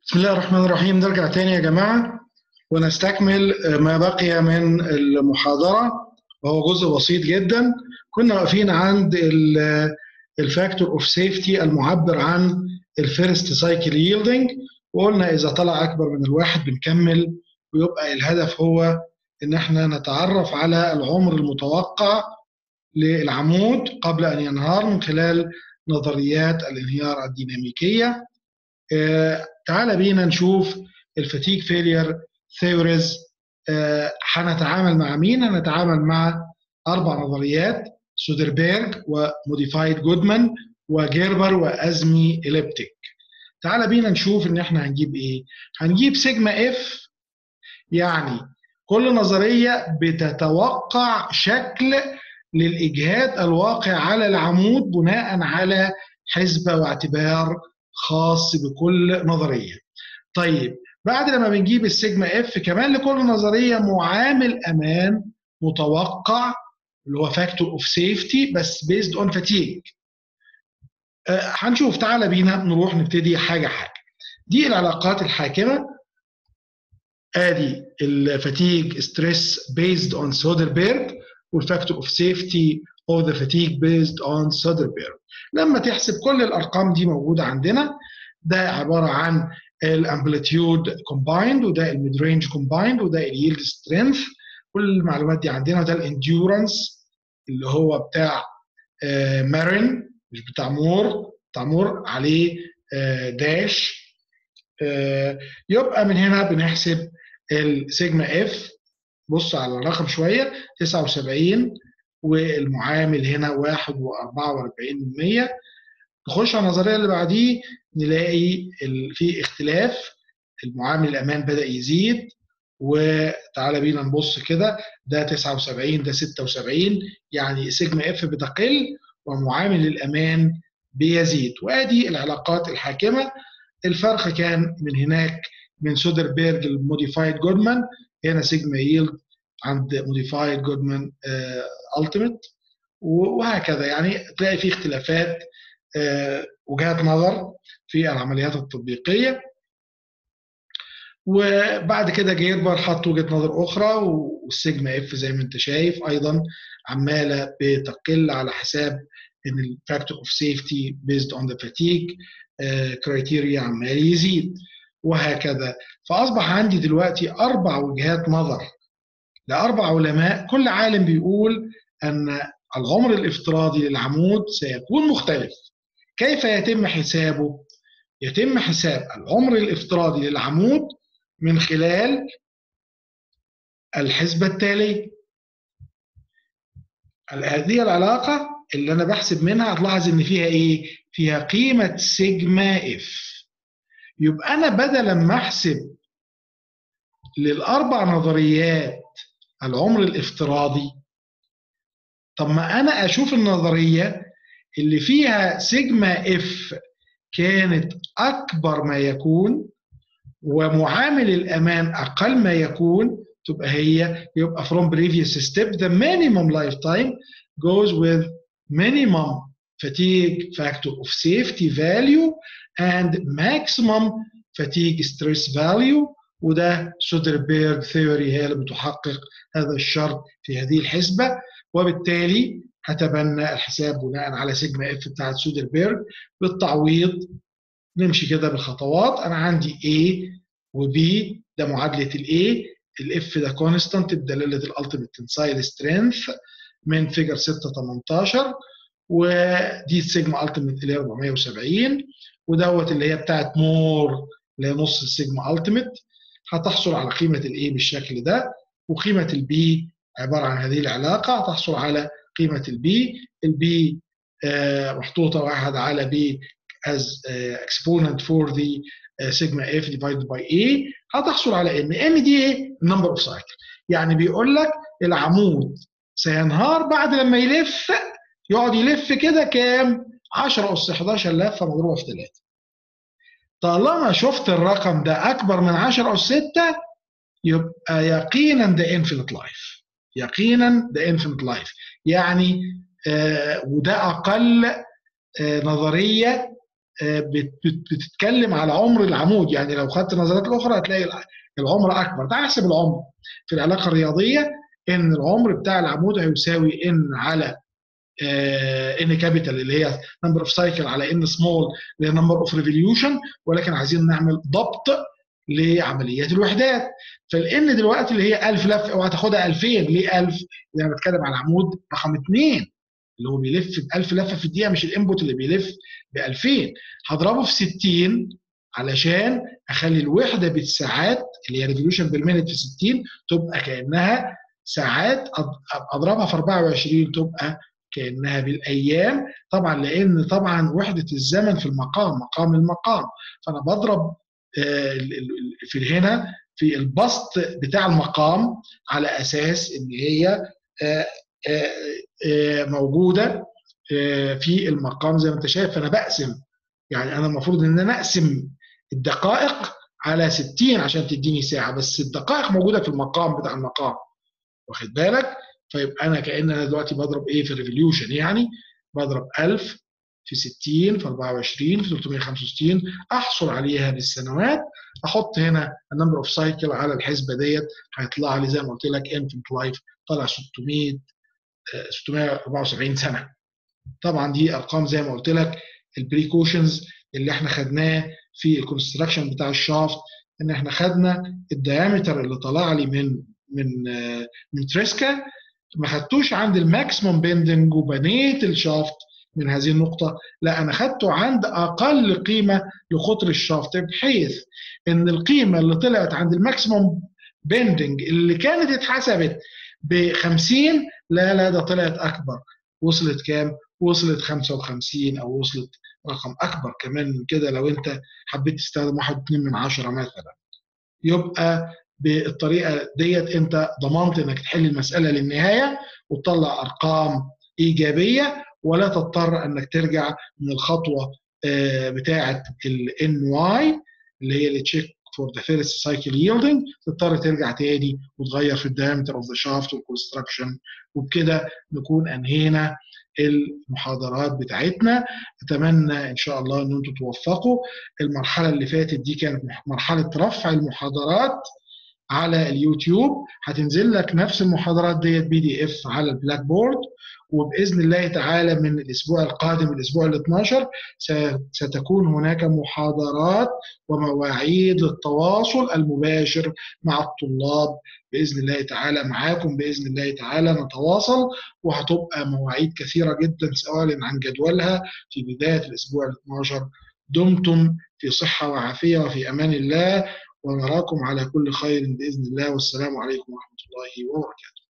بسم الله الرحمن الرحيم نرجع تاني يا جماعة ونستكمل ما بقي من المحاضرة وهو جزء بسيط جدا كنا واقفين عند الفاكتور اوف سيفتي المعبر عن الفيرست سايكل ييلدنج وقلنا اذا طلع اكبر من الواحد بنكمل ويبقى الهدف هو ان احنا نتعرف على العمر المتوقع للعمود قبل ان ينهار من خلال نظريات الانهيار الديناميكيه آه تعال بينا نشوف الفتيك فيلير ثيوريز هنتعامل مع مين؟ هنتعامل مع اربع نظريات سودربيرج وموديفايد جودمان وجيربر وازمي اليبتيك تعال بينا نشوف ان احنا هنجيب ايه؟ هنجيب سيجما اف يعني كل نظريه بتتوقع شكل للاجهاد الواقع على العمود بناء على حسبه واعتبار خاص بكل نظريه. طيب بعد لما بنجيب السيجما اف كمان لكل نظريه معامل امان متوقع اللي هو فاكتور اوف سيفتي بس بيزد اون فاتيج. هنشوف تعالى بينا نروح نبتدي حاجه حاجه. دي العلاقات الحاكمه ادي الفاتيج ستريس بيزد اون سودربيرج والفاكتور اوف سيفتي اوف ذا فاتيج بيزد اون سودربيرج. لما تحسب كل الارقام دي موجوده عندنا ده عباره عن الامبليتيود كومبايند وده الميد رينج كومبايند وده اليلد سترينث كل المعلومات دي عندنا وده الانديورنس اللي هو بتاع مارين مش بتاع مور بتاع مور عليه داش يبقى من هنا بنحسب السيجما اف بص على الرقم شويه 79 والمعامل هنا 1.44% نخش على النظريه اللي بعديه نلاقي في اختلاف المعامل الامان بدا يزيد وتعالى بينا نبص كده ده 79 ده 76 يعني سيجما اف بتقل ومعامل الامان بيزيد وادي العلاقات الحاكمه الفرق كان من هناك من سودربيرج الموديفايد جودمان هنا سيجما ييلد عند موديفايد جودمان التيميت وهكذا يعني تلاقي في اختلافات وجهات نظر في العمليات التطبيقيه وبعد كده جيربر حط وجهه نظر اخرى والسيجما اف زي ما انت شايف ايضا عماله بتقل على حساب ان الفاكتور اوف سيفتي بيزد اون ذا فاتيج كرايتيريا عمال يزيد وهكذا فاصبح عندي دلوقتي اربع وجهات نظر لاربع علماء كل عالم بيقول ان العمر الافتراضي للعمود سيكون مختلف كيف يتم حسابه يتم حساب العمر الافتراضي للعمود من خلال الحسبة التالية هذه العلاقة اللي أنا بحسب منها هتلاحظ إن فيها إيه؟ فيها قيمة سيجما اف يبقى أنا بدل ما أحسب للأربع نظريات العمر الافتراضي طب ما أنا أشوف النظرية اللي فيها سيجما اف كانت أكبر ما يكون ومعامل الأمان أقل ما يكون تبقى هي يبقى from previous step the minimum lifetime goes with minimum fatigue factor of safety value and maximum fatigue stress value وده سودربيرج ثيوري هي اللي بتحقق هذا الشرط في هذه الحسبة وبالتالي هتبنى الحساب بناء على سيجما اف بتاعت سودربيرج بالتعويض نمشي كده بالخطوات انا عندي A و B ده معادله الاي الاف ده كونستانت بدلاله الالتيميت تنسايل سترينث من فيجر 6 18 ودي السيجما التيميت اللي هي 470 ودوت اللي هي بتاعت مور اللي هي نص السيجما التيميت هتحصل على قيمه الاي بالشكل ده وقيمه البي عباره عن هذه العلاقه هتحصل على قيمه البي البي محطوطه واحد على بي as uh, exponent for the uh, sigma f divided by a هتحصل على ان n دي ايه؟ number of cycle يعني بيقول لك العمود سينهار بعد لما يلف يقعد يلف كده كام؟ 10 اس 11 لفه مضروبه في 3 طالما شفت الرقم ده اكبر من 10 اس 6 يبقى يقينا ده infinite life يقينا ده infinite life يعني آه وده اقل آه نظريه بتتكلم على عمر العمود يعني لو خدت النظريات الاخرى هتلاقي العمر اكبر تعال نحسب العمر في العلاقه الرياضيه ان العمر بتاع العمود هيساوي ان على ان كابيتال اللي هي نمبر اوف سايكل على ان سمول اللي هي نمبر اوف ريفوليوشن ولكن عايزين نعمل ضبط لعمليات الوحدات فالان دلوقتي اللي هي 1000 لفه اوعى تاخدها 2000 ليه 1000 لان انا بتكلم على عمود رقم 2 اللي هو بيلف ب 1000 لفه في الدقيقه مش الانبوت اللي بيلف ب 2000 هضربه في 60 علشان اخلي الوحده بالساعات اللي هي ريفوليوشن بالمينت في 60 تبقى كانها ساعات اضربها في 24 تبقى كانها بالايام طبعا لان طبعا وحده الزمن في المقام مقام المقام فانا بضرب في هنا في البسط بتاع المقام على اساس ان هي موجوده في المقام زي ما انت شايف فانا بقسم يعني انا المفروض ان انا اقسم الدقائق على 60 عشان تديني ساعه بس الدقائق موجوده في المقام بتاع المقام واخد بالك فيبقى انا كان انا دلوقتي بضرب ايه في الريفوليوشن يعني بضرب 1000 في 60 في 24 في 365 احصل عليها بالسنوات احط هنا النمبر اوف سايكل على الحسبه ديت هيطلع لي زي ما قلت لك انفنت لايف طلع 600 674 سنه طبعا دي ارقام زي ما قلت لك البريكوشنز اللي احنا خدناه في الكونستراكشن بتاع الشافت ان احنا خدنا الديامتر اللي طلع لي من من من تريسكا ما خدتوش عند الماكسيموم بيندنج وبنيت الشافت من هذه النقطة لا أنا خدته عند أقل قيمة لقطر الشافت بحيث إن القيمة اللي طلعت عند الماكسيموم بيندنج اللي كانت اتحسبت ب 50 لا لا ده طلعت أكبر وصلت كام؟ وصلت 55 أو وصلت رقم أكبر كمان من كده لو أنت حبيت تستخدم 1.2 من 10 مثلا يبقى بالطريقة ديت أنت ضمنت إنك تحل المسألة للنهاية وتطلع أرقام إيجابية ولا تضطر انك ترجع من الخطوه بتاعه ال واي اللي هي اللي تشيك فور ذا فيرست سايكل ييلدنج تضطر ترجع تاني وتغير في الدايمتر اوف ذا شافت والكونستراكشن وبكده نكون انهينا المحاضرات بتاعتنا اتمنى ان شاء الله ان انتم توفقوا المرحله اللي فاتت دي كانت مرحله رفع المحاضرات على اليوتيوب هتنزل لك نفس المحاضرات ديت بي دي اف على البلاك بورد وباذن الله تعالى من الاسبوع القادم الاسبوع ال 12 ستكون هناك محاضرات ومواعيد للتواصل المباشر مع الطلاب باذن الله تعالى معاكم باذن الله تعالى نتواصل وهتبقى مواعيد كثيره جدا سأعلن عن جدولها في بدايه الاسبوع ال 12 دمتم في صحه وعافيه وفي امان الله ونراكم على كل خير باذن الله والسلام عليكم ورحمه الله وبركاته